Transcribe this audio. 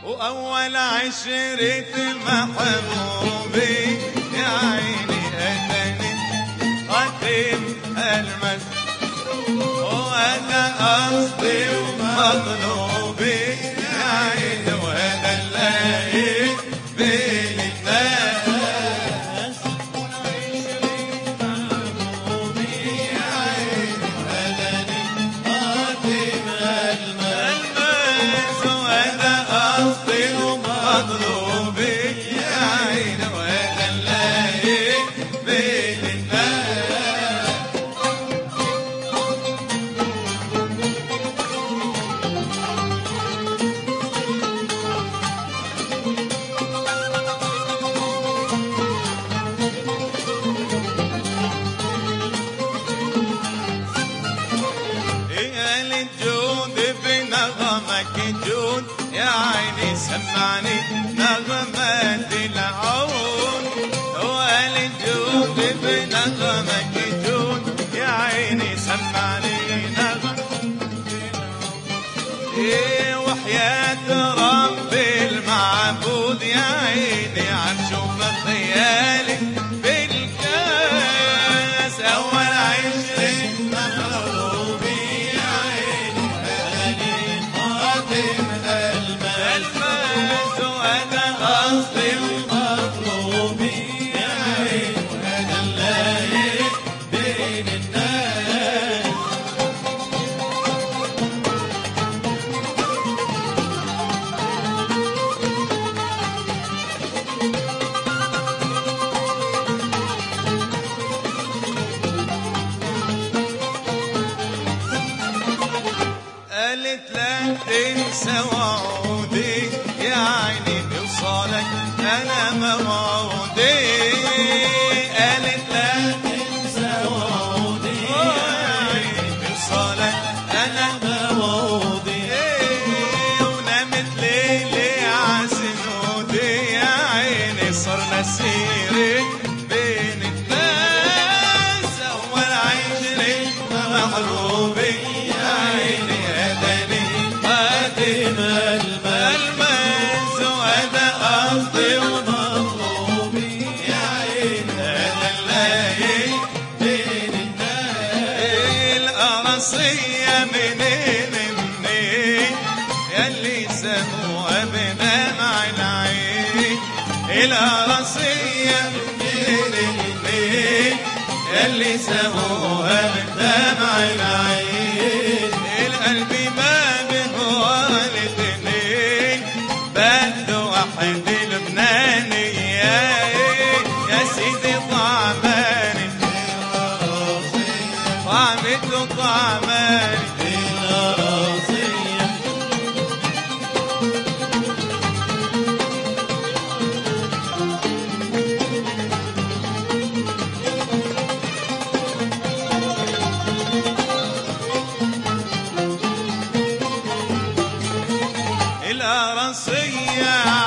وأول عشرة محبوبي يا عيني أتاني قدم المس وأنا قصدي ومطلوبي يا عيني وأنا اللي بين الناس المس وأنا قصدي ومطلوبي يا عيني وأنا اللي بين الناس يا للجود بنغمك جود يا عيني سمعني نغمة العون وقال الجود بنغمك جود يا عيني سمعني نغمة إيه وحياة رب المعبود يا عيني عم شوف خيالي بالكاس أول عشرين مغلوبي يا عيني أهلي قادم الماس وأنا قصدي مطلوبي يا عيني وأنا اللايق بين الناس قالت لا تنسى وعودي يا عيني بوصالك انا موعودي قالت لا تنسى وعودي يا عيني بوصالك انا موعودي ونامت ليلي عسنودي يا عيني صرنا سيري بين الناس اول عشرين محروبي يا عيني هداني قادم الملمس وانا قصدي ومطلوبي يا عيني هذا اللايق بين الناس القرصية منين منين يلي سموها بدمع العين القرصية منين منين يلي سموها بدمع العين القلب ما بهوى الاثنين بده واحد لبناني يا يا سيدي طعماني طعمته طعماني الأرصية